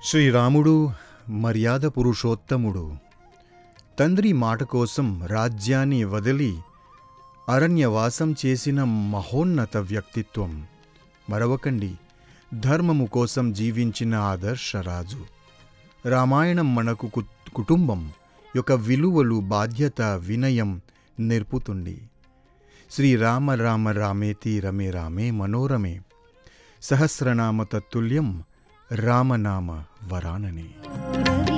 శ్రీరాముడు మర్యాద పురుషోత్తముడు తండ్రి మాట కోసం రాజ్యాన్ని వదిలి అరణ్యవాసం చేసిన మహోన్నత వ్యక్తిత్వం మరవకండి ధర్మము కోసం జీవించిన ఆదర్శ రాజు రామాయణం మనకు కు- కుటుంబం యొక్క విలువలు బాధ్యత వినయం నేర్పుతుంది శ్రీరామ రామ రామేతి రమే రామే మనోరమే సహస్రనామ తత్తుల్యం రామనామ వరాననే